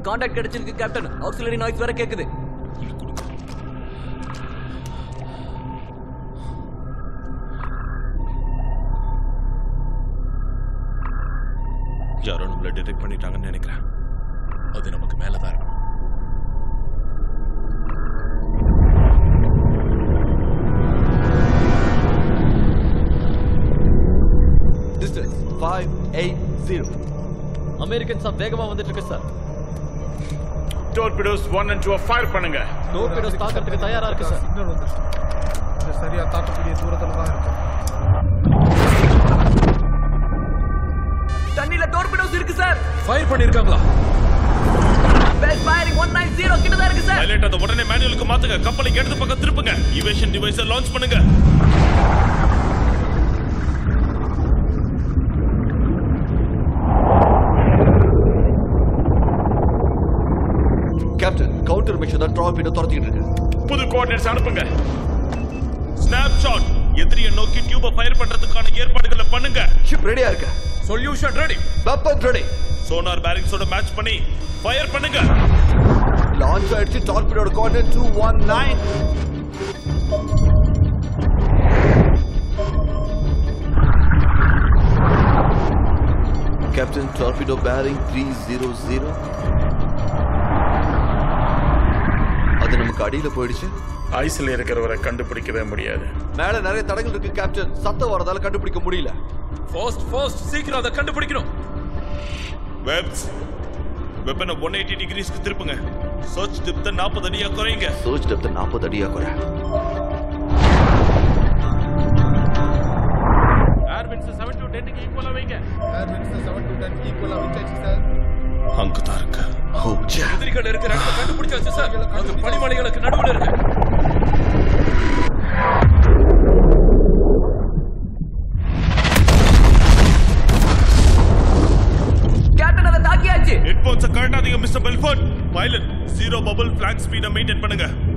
contact கிடைச்சிருக்கு captain auxiliary noise வேற கேக்குது யாரோ நம்மள டிடெக்ட் பண்ணிட்டாங்கன்னு நினைக்கிறேன் அது நமக்கு மேல தான் இருக்கணும் distance five eight zero Americans வேகமா வந்துட்டு இருக்கு sir torpedoes one and two fire பண்ணுங்க டோர்பிடோஸ் தாக்கறதுக்கு தயாரா இருக்கு சார் சிக்னல் வந்துருச்சு இது சரியா தாக்கக்கூடிய தூரத்துல தான் இருக்கு தண்ணில டோர்பிடோஸ் இருக்கு சார் ஃபயர் பண்ணிருக்காங்களா பெஸ்ட் ஃபயரிங் 190 கிட்ட தான் இருக்கு சார் பைலட் அதை உடனே மேனுவலுக்கு மாத்துங்க கப்பலை இடது பக்கம் திருப்புங்க இவேஷன் டிவைஸை லான்ச் பண்ணுங்க கேப்டன் கவுண்டர் மிஷன் தான் டார்பிடோ துரத்திட்டு இருக்கு புது கோஆர்டினேட்ஸ் அனுப்புங்க ஸ்னாப் ஷாட் எதிரியை நோக்கி டியூபை ஃபயர் பண்றதுக்கான ஏற்பாடுகளை பண்ணுங்க ஷிப் ரெடியா இருக்கு solution ready weapon ready sonar பேரிங்ஸோட மேட்ச் பண்ணி ஃபயர் பண்ணுங்க லான்ச் ஆயிடுச்சு டார்பிடோட coordinate two one nine captain torpedo bearing three zero zero அது நமக்கு அடியில போயிடுச்சு ஐஸ்ல இருக்கிறவரை கண்டுபிடிக்கவே முடியாது மேல நிறைய தடங்கள் இருக்கு கேப்டன் சத்தம் வரதால கண்டுபிடிக்க முடியல ஃபர்ஸ்ட் ஃபர்ஸ்ட் சீக்கிரம் அதை கண்டுபிடிக்கணும் வெப்ஸ் வெப்பனை ஒன் எயிட்டி டிகிரிஸ்க்கு திருப்புங்க சர்ச் டிப்த நாற்பது அடியா குறையுங்க சர்ச் டெப்த் நாற்பது அடியா குறை ஏர்வின்ஸ் செவன் டு டென்னுக்கு ஈக்குவலா வைங்க air minister seven two ten ஈக்குவலா வச்சாச்சு சார் அங்கதான் இருக்கு ஓ ஜா எதிரிகள் இருக்கிற இடத்த கண்டுபிடிச்சாச்சு சார் அது பனிமலைகளுக்கு நடுவுல இருக்கு கேப்டன் அதை தாக்கியாச்சு ஹெட்போன்ஸை கழட்டாதீங்க mister Belford pilot zero bubble block ஸ்பீடை மெயின்டைன் பண்ணுங்க